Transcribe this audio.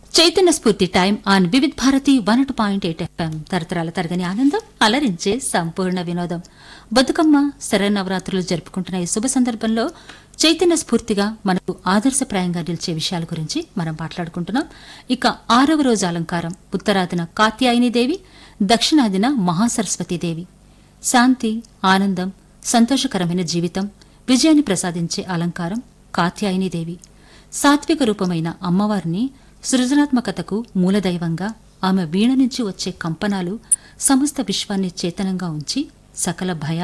చైతన్య స్ఫూర్తి time on Vividh Bharati one two point eight FM తరతరాల తరగని ఆనందం అలరించే సంపూర్ణ వినోదం బతుకమ్మ శరన్నవరాత్రులు జరుపుకుంటున్న ఈ శుభ సందర్భంలో చైతన్య స్ఫూర్తిగా మనకు ఆదర్శప్రాయంగా నిలిచే విషయాల గురించి మనం మాట్లాడుకుంటున్నాం ఇక ఆరవ రోజు అలంకారం ఉత్తరాదిన కాత్యాయని దేవి దక్షిణాదిన మహాసరస్వతీదేవి శాంతి ఆనందం సంతోషకరమైన జీవితం విజయాన్ని ప్రసాదించే అలంకారం కాత్యాయనిదేవి సాత్విక రూపమైన అమ్మవారిని సృజనాత్మకతకు మూలదైవంగా ఆమె వీణ నుంచి వచ్చే కంపనాలు సమస్త విశ్వాన్ని చేతనంగా ఉంచి సకల భయా